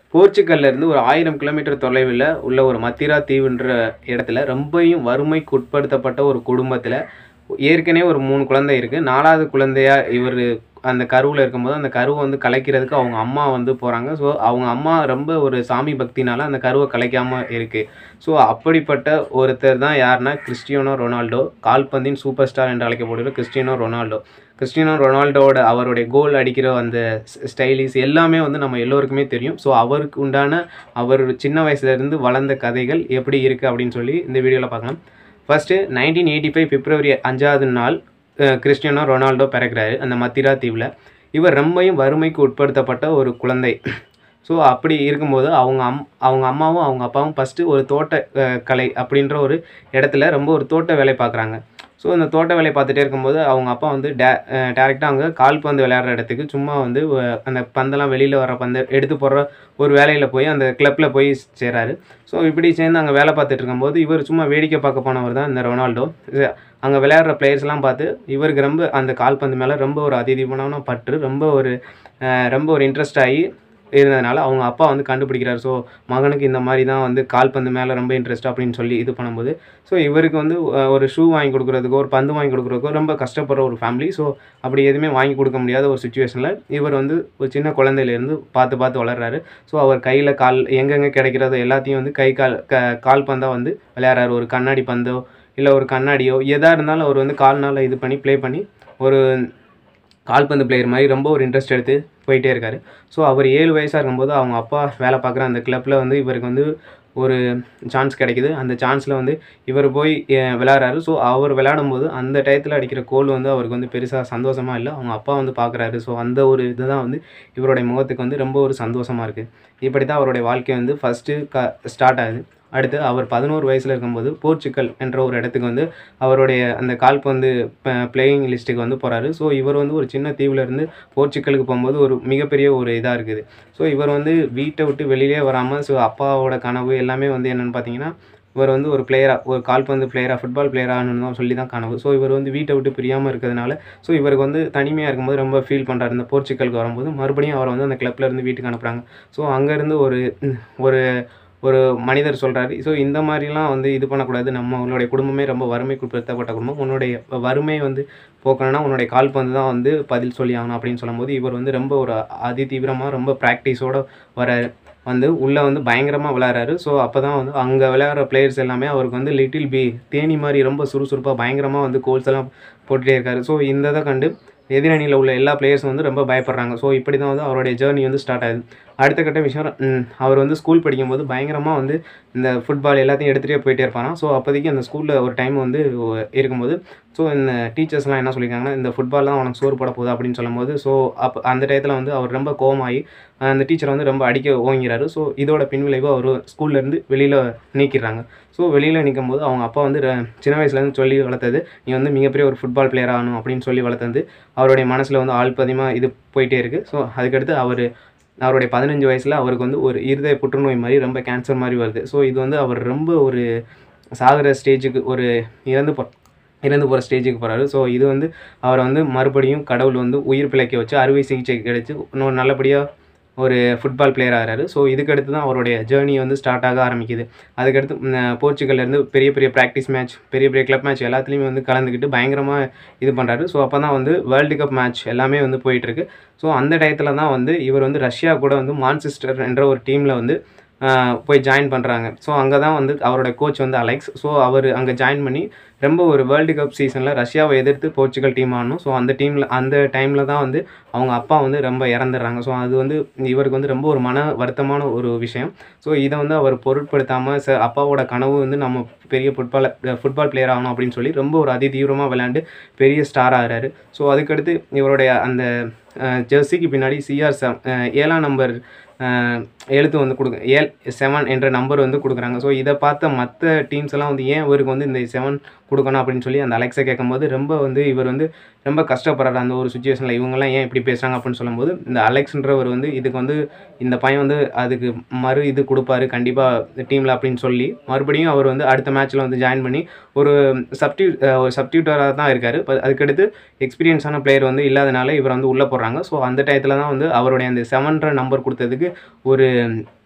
போர்ச்சுகல்ல இருந்து ஒரு ஆயிரம் கிலோமீட்டர் தொலைவில் உள்ள ஒரு மத்திரா தீவுன்ற இடத்துல ரொம்பவும் வறுமைக்கு உட்படுத்தப்பட்ட ஒரு குடும்பத்தில் ஏற்கனவே ஒரு மூணு குழந்தை இருக்குது நாலாவது குழந்தையா இவர் அந்த கருவில் இருக்கும்போது அந்த கருவை வந்து கலைக்கிறதுக்கு அவங்க அம்மா வந்து போகிறாங்க ஸோ அவங்க அம்மா ரொம்ப ஒரு சாமி பக்தினால அந்த கருவை கலைக்காமல் இருக்குது ஸோ அப்படிப்பட்ட ஒருத்தர் தான் யாருன்னா கிறிஸ்டியானோ ரொனால்டோ கால்பந்தின் சூப்பர் ஸ்டார் என்று அழைக்கப்படுகிற கிறிஸ்டியானோ ரொனால்டோ கிறிஸ்டியானோ ரொனால்டோவோட அவருடைய கோல் அடிக்கிற அந்த ஸ்டைலிஸ் எல்லாமே வந்து நம்ம எல்லோருக்குமே தெரியும் ஸோ அவருக்கு உண்டான அவர் சின்ன வயசுலேருந்து வளர்ந்த கதைகள் எப்படி இருக்குது அப்படின்னு சொல்லி இந்த வீடியோவில் பார்க்கலாம் first nineteen eighty five February அஞ்சாவது நாள் அஹ், கிறிஸ்டியானோ ரொனால்டோ பிறக்கிறாரு அந்த மத்திரா தீவில் இவர் ரொம்பவும் வறுமைக்கு உட்படுத்தப்பட்ட ஒரு குழந்தை ஸோ அப்படி இருக்கும்போது அவங்க அம் அவங்க அம்மாவும் அவங்க அப்பாவும் ஃபஸ்ட்டு ஒரு தோட்ட அஹ், கலை அப்படின்ற ஒரு இடத்துல ரொம்ப ஒரு தோட்ட வேலை பார்க்குறாங்க ஸோ இந்த தோட்ட வேலையை பார்த்துட்டே இருக்கும்போது அவங்க அப்பா வந்து டே டேரெக்டாக அங்கே கால்பந்து விளையாடுற இடத்துக்கு சும்மா வந்து அஹ், அந்த பந்தெல்லாம் வெளியில் வர பந்து எடுத்து போடுற ஒரு வேலையில் போய் அந்த கிளப்பில் போய் சேராரு ஸோ இப்படி சேர்ந்து அங்கே வேலை பார்த்துட்டு இருக்கும்போது இவர் சும்மா வேடிக்கை பார்க்க போனவர் தான் இந்த ரொனால்டோ அங்கே விளையாடுற பிளேயர்ஸ்லாம் பார்த்து இவருக்கு ரொம்ப அந்த கால்பந்து மேலே ரொம்ப ஒரு அதிதீபமான பற்று ரொம்ப ஒரு அஹ், ரொம்ப ஒரு இன்ட்ரெஸ்ட் ஆகி இருந்ததுனால அவங்க அப்பா வந்து கண்டுபிடிக்கிறார் ஸோ மகனுக்கு இந்த மாதிரி தான் வந்து கால்பந்து மேலே ரொம்ப இன்ட்ரெஸ்ட் அப்படின்னு சொல்லி இது பண்ணும்போது ஸோ இவருக்கு வந்து அஹ், ஒரு ஷூ வாங்கி கொடுக்குறதுக்கோ ஒரு பந்து வாங்கி கொடுக்குறதுக்கோ ரொம்ப கஷ்டப்படுற ஒரு ஃபேமிலி ஸோ அப்படி எதுவுமே வாங்கி கொடுக்க முடியாத ஒரு சுச்சுவேஷனில் இவர் வந்து ஒரு சின்ன குழந்தையிலேருந்து பார்த்து பார்த்து வளர்றாரு ஸோ அவர் கையில் கால் எங்கெங்கே கிடைக்கிறதோ எல்லாத்தையும் வந்து கை கால் க கால் பந்தாக வந்து விளையாடுறாரு ஒரு கண்ணாடி பந்தோ இல்லை ஒரு கண்ணாடியோ எதாக இருந்தாலும் அவர் வந்து கால்னால் இது பண்ணி ப்ளே பண்ணி ஒரு கால்பந்து பிளேயர் மாதிரி ரொம்ப ஒரு இன்ட்ரெஸ்ட் எடுத்து போயிட்டே இருக்காரு ஸோ அவர் ஏழு வயசாக இருக்கும்போது அவங்க அப்பா வேலை பார்க்குற அந்த கிளப்பில் வந்து இவருக்கு வந்து ஒரு சான்ஸ் கிடைக்குது அந்த சான்ஸில் வந்து இவர் போய் அஹ், விளையாடுறாரு ஸோ அவர் விளையாடும்போது அந்த டயத்தில் அடிக்கிற கோல் வந்து அவருக்கு வந்து பெருசாக சந்தோஷமாக இல்லை அவங்க அப்பா வந்து பார்க்குறாரு ஸோ அந்த ஒரு இதுதான் வந்து இவருடைய முகத்துக்கு வந்து ரொம்ப ஒரு சந்தோஷமாக இருக்குது இப்படி தான் அவருடைய வாழ்க்கை வந்து ஃபஸ்ட்டு க ஸ்டார்ட் ஆகுது அடுத்து அவர் பதினோரு வயசில் இருக்கும்போது போர்ச்சுகல் என்ற ஒரு இடத்துக்கு வந்து அவருடைய அந்த கால்பந்து பிளேயிங் லிஸ்ட்டுக்கு வந்து போகிறாரு ஸோ இவர் வந்து ஒரு சின்ன தீவுல இருந்து போர்ச்சுகலுக்கு போகும்போது ஒரு மிகப்பெரிய ஒரு இதாக இருக்குது ஸோ இவர் வந்து வீட்டை விட்டு வெளியிலே வராமல் ஸோ அப்பாவோட கனவு எல்லாமே வந்து என்னென்னு பார்த்தீங்கன்னா இவர் வந்து ஒரு பிளேயராக ஒரு கால்பந்து பிளேயராக ஃபுட்பால் பிளேயராகனு தான் சொல்லி தான் கனவு ஸோ இவர் வந்து வீட்டை விட்டு பிரியாமல் இருக்கிறதுனால ஸோ இவருக்கு வந்து தனிமையாக இருக்கும்போது ரொம்ப ஃபீல் பண்ணுறாரு இந்த போர்ச்சுகலுக்கு வரும்போது மறுபடியும் அவரை வந்து அந்த கிளப்ல இருந்து வீட்டுக்கு அனுப்புகிறாங்க ஸோ அங்கேருந்து ஒரு ஒரு ஒரு மனிதர் சொல்கிறாரு ஸோ இந்த மாதிரிலாம் வந்து இது பண்ணக்கூடாது நம்ம உன்னுடைய குடும்பமே ரொம்ப வறுமைக்கு உட்படுத்தப்பட்ட குடும்பம் உன்னுடைய வறுமை வந்து போக்கணும்னா உன்னுடைய கால்பந்து தான் வந்து பதில் சொல்லி ஆகணும் அப்படின்னு சொல்லும்போது இவர் வந்து ரொம்ப ஒரு அதி தீவிரமாக ரொம்ப ப்ராக்டிஸோடு வராரு வந்து உள்ளே வந்து பயங்கரமாக விளையாடுறாரு ஸோ அப்போ தான் வந்து அங்கே விளையாடுற பிளேயர்ஸ் எல்லாமே அவருக்கு வந்து லிட்டில் பி தேனி மாதிரி ரொம்ப சுறுசுறுப்பாக பயங்கரமாக வந்து கோல்ஸ் எல்லாம் போட்டுகிட்டே இருக்காரு ஸோ இந்த இதை கண்டு எதிரணியில் உள்ள எல்லா பிளேயர்ஸும் வந்து ரொம்ப பயப்படுறாங்க ஸோ இப்படி தான் வந்து அவருடைய ஜேர்னி வந்து ஸ்டார்ட் ஆகுது அடுத்த கட்ட விஷயம் ம், அவர் வந்து ஸ்கூல் படிக்கும்போது பயங்கரமாக வந்து இந்த ஃபுட்பால் எல்லாத்தையும் எடுத்துகிட்டே போயிட்டே இருப்பாராம் ஸோ அப்போதைக்கு அந்த ஸ்கூலில் ஒரு டைம் வந்து ஒ- இருக்கும்போது ஸோ இந்த டீச்சர்ஸ்லாம் என்ன சொல்லியிருக்காங்கன்னா இந்த ஃபுட்பால் தான் உனக்கு சோறு போட போகுது அப்படின்னு சொல்லும்போது ஸோ அப்போ அந்த டயத்தில் வந்து அவர் ரொம்ப கோவமாகி அந்த டீச்சர் வந்து ரொம்ப அடிக்க ஓங்கிறாரு ஸோ இதோட பின்விளைவு அவர் ஸ்கூல்லேருந்து வெளியில் நீக்கிடுறாங்க ஸோ வெளியில் நிற்கும் போது அவங்க அப்பா வந்து ர- சின்ன வயசுலேருந்து சொல்லி வளர்த்தது நீ வந்து மிகப்பெரிய ஒரு ஃபுட்பால் பிளேயர் ஆகணும் அப்படின்னு சொல்லி வளர்த்தது அவருடைய மனசில் வந்து ஆழ்பதியமாக இது போயிட்டே இருக்குது ஸோ அதுக்கடுத்து அவர் அவருடைய பதினஞ்சு வயசில் அவருக்கு வந்து ஒரு இருதய புற்றுநோய் மாதிரி ரொம்ப கேன்சர் மாதிரி வருது ஸோ இது வந்து அவர் ரொம்ப ஒரு சாகிற ஸ்டேஜுக்கு ஒரு இறந்து போ இறந்து போகிற ஸ்டேஜுக்கு போகிறாரு ஸோ இது வந்து அவரை வந்து மறுபடியும் கடவுள் வந்து உயிர் பிழைக்க வச்சு அறுவை சிகிச்சை கிடைச்சு இன்னும் நல்லபடியாக ஒரு ஃபுட்பால் பிளேயர் ஆகிறாரு ஸோ இதுக்கடுத்து தான் அவருடைய ஜேர்னி வந்து ஸ்டார்ட் ஆக ஆரம்பிக்குது அதுக்கடுத்து ம், போர்ச்சுகல்ல இருந்து பெரிய பெரிய ப்ராக்டிஸ் மேட்ச் பெரிய பெரிய கிளப் மேட்ச் எல்லாத்துலேயுமே வந்து கலந்துக்கிட்டு பயங்கரமாக இது பண்ணுறாரு ஸோ அப்போ தான் வந்து வேர்ல்டு கப் மேட்ச் எல்லாமே வந்து போயிட்டுருக்கு ஸோ அந்த டயத்தில் தான் வந்து இவர் வந்து ரஷ்யா கூட வந்து மான்செஸ்டர் என்ற ஒரு டீமில் வந்து ஆஹ், போய் ஜாயின் பண்ணுறாங்க ஸோ அங்கே தான் வந்து அவரோட கோச் வந்து அலெக்ஸ் ஸோ அவர் அங்கே ஜாயின் பண்ணி ரொம்ப ஒரு வேர்ல்டு கப் சீசனில் ரஷ்யாவை எதிர்த்து போர்ச்சுகல் டீம் ஆடணும் ஸோ அந்த டீமில் அந்த டைமில் தான் வந்து அவங்க அப்பா வந்து ரொம்ப இறந்துடுறாங்க ஸோ அது வந்து இவருக்கு வந்து ரொம்ப ஒரு மன வருத்தமான ஒரு விஷயம் ஸோ இதை வந்து அவர் பொருட்படுத்தாமல் ச அப்பாவோட கனவு வந்து நம்ம பெரிய ஃபுட்பால் ஃபுட்பால் பிளேயர் ஆகணும் அப்படின்னு சொல்லி ரொம்ப ஒரு அதி தீவிரமாக விளையாண்டு பெரிய ஸ்டார் ஆகிறாரு ஸோ அதுக்கடுத்து இவருடைய அந்த ஜெர்சிக்கு பின்னாடி சிஆர் ஏழாம் நம்பர் அஹ், எழுத்து வந்து கொடுக்க ஏல் செவன் என்ற நம்பர் வந்து கொடுக்குறாங்க ஸோ இதை பார்த்த மற்ற டீம்ஸ் எல்லாம் வந்து ஏன் இவருக்கு வந்து இந்த செவன் கொடுக்கணும் அப்படின்னு சொல்லி அந்த அலெக்ஸை கேட்கும்போது ரொம்ப வந்து இவர் வந்து ரொம்ப கஷ்டப்படுறாரு அந்த ஒரு சுச்சுவேஷனில் இவங்கெல்லாம் ஏன் இப்படி பேசுகிறாங்க அப்படின்னு சொல்லும்போது இந்த அலெக்ஸ்ன்றவர் வந்து இதுக்கு வந்து இந்த பையன் வந்து அதுக்கு மறு இது கொடுப்பாரு கண்டிப்பாக டீமில் அப்படின்னு சொல்லி மறுபடியும் அவர் வந்து அடுத்த மேட்ச்சில் வந்து ஜாயின் பண்ணி ஒரு சப்டியூ ஒரு சப்டியூட்டராக தான் இருக்கார் அதுக்கடுத்து எக்ஸ்பீரியன்ஸான பிளேயர் வந்து இல்லாதனால இவர் வந்து உள்ளே போடுறாங்க ஸோ அந்த டயத்தில் தான் வந்து அவருடைய அந்த செவன்ற நம்பர் கொடுத்ததுக்கு ஒரு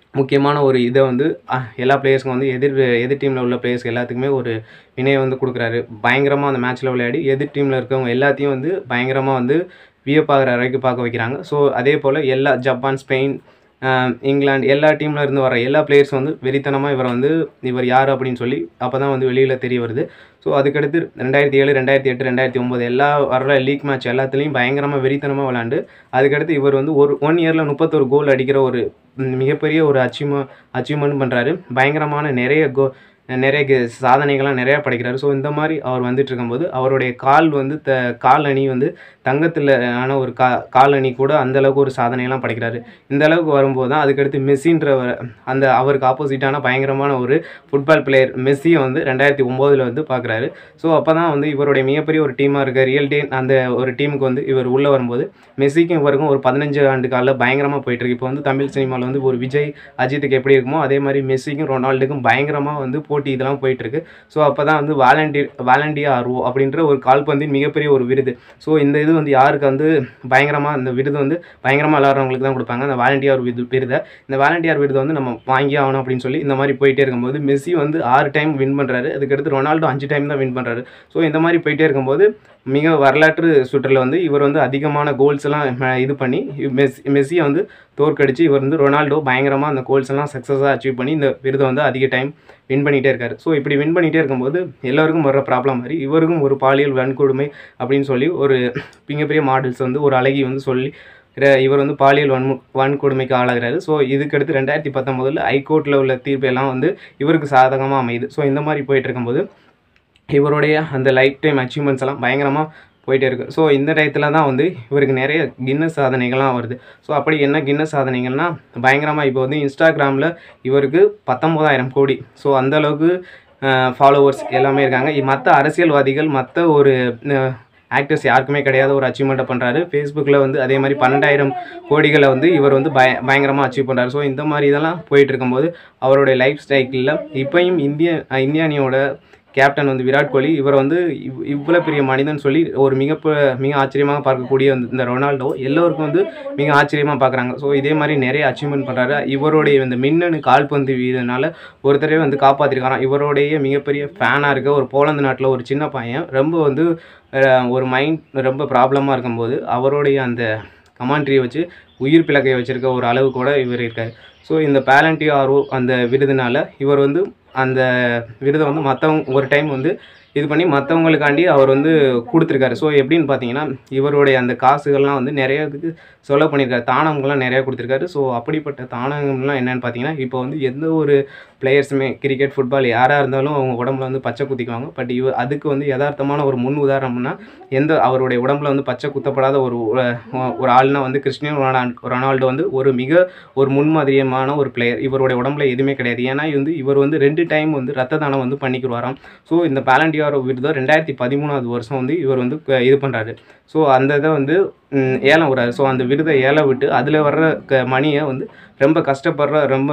முக்கியமான ஒரு இதை வந்து அஹ், எல்லா பிளேயர்ஸ்க்கும் வந்து எதிர் எதிர் டீமில் உள்ள பிளேயர்ஸ் எல்லாத்துக்குமே ஒரு வினையை வந்து கொடுக்குறாரு பயங்கரமாக அந்த மேட்ச்சில் விளையாடி எதிர் டீமில் இருக்கவங்க எல்லாத்தையும் வந்து பயங்கரமாக வந்து வியப்பாகிற வரைக்கும் பார்க்க வைக்கிறாங்க ஸோ அதே போல் எல்லா ஜப்பான் ஸ்பெயின் ஆஹ் இங்கிலாந்து எல்லா டீமில் இருந்து வர எல்லா பிளேயர்ஸும் வந்து வெறித்தனமாக இவரை வந்து இவர் யார் அப்படின்னு சொல்லி அப்போ தான் வந்து வெளியில் தெரிய வருது ஸோ அதுக்கடுத்து ரெண்டாயிரத்தி ஏழு ரெண்டாயிரத்தி எட்டு ரெண்டாயிரத்தி ஒம்பது எல்லா வர லீக் மேட்ச் எல்லாத்துலேயும் பயங்கரமாக வெறித்தனமாக விளாண்டு அதுக்கடுத்து இவர் வந்து ஒரு ஒன் இயரில் முப்பத்தொரு கோல் அடிக்கிற ஒரு ம், மிகப்பெரிய ஒரு அச்சீவ் அச்சீவ்மெண்ட் பண்ணுறாரு பயங்கரமான நிறைய கோ நிறைய கே- சாதனைகள்லாம் நிறையா படைக்கிறாரு ஸோ இந்த மாதிரி அவர் வந்துட்டு இருக்கும்போது அவருடைய கால் வந்து த கால் அணி வந்து தங்கத்தில் ஆன ஒரு கா கால் அணி கூட அந்த அளவுக்கு ஒரு சாதனையெல்லாம் படைக்கிறாரு இந்த அளவுக்கு வரும்போது தான் அதுக்கடுத்து மெஸ்ஸின்றவர் அந்த அவருக்கு ஆப்போசிட்டான பயங்கரமான ஒரு ஃபுட்பால் பிளேயர் மெஸ்ஸியை வந்து ரெண்டாயிரத்தி ஒம்போதில் வந்து பார்க்குறாரு ஸோ அப்போ தான் வந்து இவருடைய மிகப்பெரிய ஒரு டீமாக இருக்க ரியல் டீம் அந்த ஒரு டீமுக்கு வந்து இவர் உள்ளே வரும்போது மெஸ்ஸிக்கும் இவருக்கும் ஒரு பதினஞ்சு ஆண்டு காலில் பயங்கரமாக போயிட்டுருக்கு இப்போ வந்து தமிழ் சினிமாவில் வந்து ஒரு விஜய் அஜித்துக்கு எப்படி இருக்குமோ அதே மாதிரி மெஸ்ஸிக்கும் ரொனால்டுக்கும் பயங்கரமாக வந்து போட்டி இதெல்லாம் போயிட்டுருக்கு ஸோ அப்போ தான் வந்து வாலண்டி வாலண்டியா ஆர்வோ அப்படின்ற ஒரு கால்பந்தின் மிகப்பெரிய ஒரு விருது ஸோ இந்த இது வந்து யாருக்கு வந்து பயங்கரமாக இந்த விருது வந்து பயங்கரமாக விளாட்றவங்களுக்கு தான் கொடுப்பாங்க அந்த வாலண்டியார் விருது விருதை இந்த வாலண்டியார் விருதை வந்து நம்ம வாங்கி ஆகணும் அப்படின்னு சொல்லி இந்த மாதிரி போயிட்டே இருக்கும்போது மெஸ்ஸி வந்து ஆறு டைம் வின் பண்ணுறாரு அதுக்கடுத்து ரொனால்டோ அஞ்சு டைம் தான் வின் பண்ணுறாரு ஸோ இந்த மாதிரி போயிட்டே இருக்கும்போது மிக வரலாற்று சுற்றில் வந்து இவர் வந்து அதிகமான கோல்ஸ் எல்லாம் ம- இது பண்ணி மெஸ் மெஸ்ஸியை வந்து தோற்கடிச்சு இவர் வந்து ரொனால்டோ பயங்கரமாக அந்த கோல்ஸ் எல்லாம் சக்ஸஸாக அச்சீவ் பண்ணி இந்த விருதை வந்து அதிக டைம் வின் பண்ணிகிட்டே இருக்காரு ஸோ இப்படி வின் பண்ணிகிட்டே இருக்கும்போது எல்லாருக்கும் வர்ற ப்ராப்ளம் மாதிரி இவருக்கும் ஒரு பாலியல் வன்கொடுமை அப்படின்னு சொல்லி ஒரு மிகப்பெரிய மாடல்ஸ் வந்து ஒரு அழகி வந்து சொல்லி ர- இவர் வந்து பாலியல் வன்மு வன்கொடுமைக்கு ஆளாகிறாரு ஸோ இதுக்கடுத்து ரெண்டாயிரத்தி பத்தொம்போதில் ஹைகோர்ட்டில் உள்ள தீர்ப்பு எல்லாம் வந்து இவருக்கு சாதகமாக அமையுது ஸோ இந்த மாதிரி போயிட்டு இருக்கும்போது இவருடைய அந்த லைஃப் டைம் அச்சீவ்மெண்ட்ஸ் எல்லாம் பயங்கரமாக போயிட்டே இருக்கு ஸோ இந்த டயத்தில் தான் வந்து இவருக்கு நிறைய கின்னஸ் சாதனைகள்லாம் வருது ஸோ அப்படி என்ன கின்னஸ் சாதனைகள்னா பயங்கரமாக இப்போ வந்து இன்ஸ்டாகிராமில் இவருக்கு பத்தொம்போதாயிரம் கோடி ஸோ அந்த அளவுக்கு ஃபாலோவர்ஸ் எல்லாமே இருக்காங்க மற்ற அரசியல்வாதிகள் மற்ற ஒரு ஆக்டர்ஸ் யாருக்குமே கிடையாத ஒரு அச்சீவ்மெண்ட்டை பண்ணுறாரு ஃபேஸ்புக்கில் வந்து அதே மாதிரி பன்னெண்டாயிரம் கோடிகளை வந்து இவர் வந்து பய பயங்கரமாக அச்சீவ் பண்ணுறாரு ஸோ இந்த மாதிரி இதெல்லாம் போயிட்டு இருக்கும்போது அவருடைய லைஃப் ஸ்டைலில் இப்பயும் இந்திய அஹ் இந்திய அணியோட கேப்டன் வந்து விராட் கோலி இவர் வந்து இவ் இவ்வளோ பெரிய மனிதன் சொல்லி ஒரு மிக ப- மிக ஆச்சரியமாக பார்க்கக்கூடிய அந்த- இந்த ரொனால்டோ எல்லோருக்கும் வந்து மிக ஆச்சரியமாக பார்க்குறாங்க ஸோ இதே மாதிரி நிறைய அச்சீவ்மெண்ட் பண்ணுறாரு இவருடைய இந்த மின்னணு கால்பந்து வீரனால ஒருத்தரே வந்து காப்பாற்றிருக்காராம் இவருடைய மிகப்பெரிய ஃபேனாக இருக்க ஒரு போலந்து நாட்டில் ஒரு சின்ன பையன் ரொம்ப வந்து அஹ், ஒரு மைண்ட் ரொம்ப ப்ராப்ளமாக இருக்கும்போது அவருடைய அந்த கமாண்ட்ரியை வச்சு உயிர் பிளக்கையை வச்சிருக்க ஒரு அளவு கூட இவர் இருக்கார் ஸோ இந்த பேலண்டி ஆர்வோ அந்த விருதுனால இவர் வந்து அந்த விருதை வந்து மற்றவங்க ஒரு டைம் வந்து இது பண்ணி மற்றவங்களுக்காண்டி அவர் வந்து கொடுத்துருக்காரு ஸோ எப்படின்னு பார்த்தீங்கன்னா இவருடைய அந்த காசுகள்லாம் வந்து நிறைய இதுக்கு செலவு பண்ணியிருக்காரு தானங்கள்லாம் நிறையா கொடுத்துருக்காரு ஸோ அப்படிப்பட்ட தானங்கள்லாம் என்னென்னு பார்த்தீங்கன்னா இப்போ வந்து எந்த ஒரு பிளேயர்ஸுமே கிரிக்கெட் ஃபுட்பால் யாராக இருந்தாலும் அவங்க உடம்புல வந்து பச்சை குத்திக்குவாங்க பட் இவ அதுக்கு வந்து யதார்த்தமான ஒரு முன் உதாரணம்னா எந்த அவருடைய உடம்புல வந்து பச்சை குத்தப்படாத ஒரு ஒரு- ஒரு ஆள்னா வந்து கிறிஸ்டியனோ ரொனால்டோ ரொனால்டோ வந்து ஒரு மிக ஒரு முன்மாதிரியமான ஒரு பிளேயர் இவருடைய உடம்புல எதுவுமே கிடையாது ஏன்னா வந்து இவர் வந்து ரெண்டு டைம் வந்து ரத்த தானம் வந்து பண்ணிக்கிடுவாராம் ஸோ இந்த பேலண்டியாரோ விருதை ரெண்டாயிரத்தி பதிமூணாவது வருஷம் வந்து இவர் வந்து க- இது பண்ணுறாரு ஸோ அந்த இதை வந்து ம், ஏலம் விடுறாரு ஸோ அந்த விருதை ஏலம் விட்டு அதில் வர்ற க மணியை வந்து ரொம்ப கஷ்டப்படுற ரொம்ப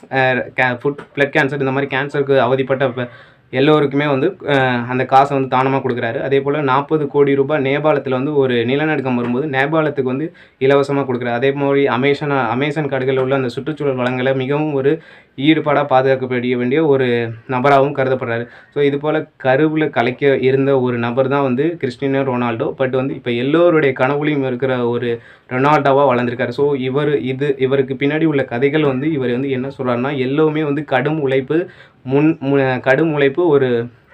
ஃபுட் பிளட் கேன்சர் இந்த மாதிரி கேன்சருக்கு அவதிப்பட்ட ப- எல்லோருக்குமே வந்து அஹ், அந்த காசை வந்து தானமாக கொடுக்குறாரு அதே போல் நாற்பது கோடி ரூபாய் நேபாளத்தில் வந்து ஒரு நிலநடுக்கம் வரும்போது நேபாளத்துக்கு வந்து இலவசமாக கொடுக்குறாரு அதே மாதிரி அமேசான் அமேசான் காடுகளில் உள்ள அந்த சுற்றுச்சூழல் வளங்களை மிகவும் ஒரு ஈடுபாடாக பாதுகாக்கப்பட வேண்டிய ஒரு நபராகவும் கருதப்படுறாரு ஸோ இது போல் கருவில் கலைக்க இருந்த ஒரு நபர் தான் வந்து கிறிஸ்டினோ ரொனால்டோ பட் வந்து இப்போ எல்லோருடைய கனவுலையும் இருக்கிற ஒரு ரொனால்டோவாக வளர்ந்துருக்காரு ஸோ இவர் இது இவருக்கு பின்னாடி உள்ள கதைகள் வந்து இவர் வந்து என்ன சொல்கிறாருன்னா எல்லோருமே வந்து கடும் உழைப்பு முன் மு- கடும் உழைப்பு ஒரு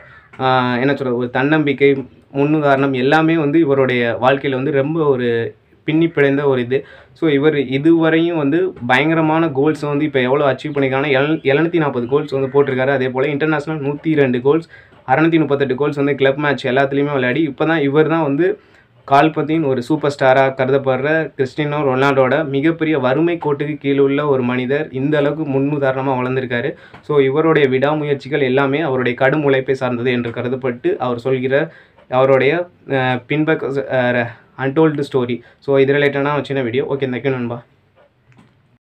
ஆஹ், என்ன சொல்கிறது ஒரு தன்னம்பிக்கை முன்னுதாரணம் எல்லாமே வந்து இவருடைய வாழ்க்கையில் வந்து ரொம்ப ஒரு பின்னி பிழைந்த ஒரு இது ஸோ இவர் இதுவரையும் வந்து பயங்கரமான கோல்ஸ் வந்து இப்போ எவ்வளோ அச்சீவ் பண்ணியிருக்காங்கன்னா எல் எழுநூற்றி நாற்பது கோல்ஸ் வந்து போட்டிருக்காரு அதே போல் இன்டர்நேஷ்னல் நூற்றி ரெண்டு கோல்ஸ் அறநூற்றி முப்பத்தெட்டு கோல்ஸ் வந்து கிளப் மேட்ச் எல்லாத்துலேயுமே விளையாடி இப்போ தான் இவர் தான் வந்து கால்பந்தின் ஒரு சூப்பர் ஸ்டாராக கருதப்படுற கிறிஸ்டினோ ரொனால்டோட மிகப்பெரிய வறுமை கோட்டுக்கு கீழே உள்ள ஒரு மனிதர் இந்த அளவுக்கு முன்னுதாரணமாக வளர்ந்திருக்காரு ஸோ இவருடைய விடாமுயற்சிகள் எல்லாமே அவருடைய கடும் உழைப்பை சார்ந்தது என்று கருதப்பட்டு அவர் சொல்கிற அவருடைய அஹ், பின்பக்க அன்டோல்டு ஸ்டோரி ஸோ இது ரிலேட்டடான சின்ன வீடியோ ஓகே தேங்க்யூ நண்பா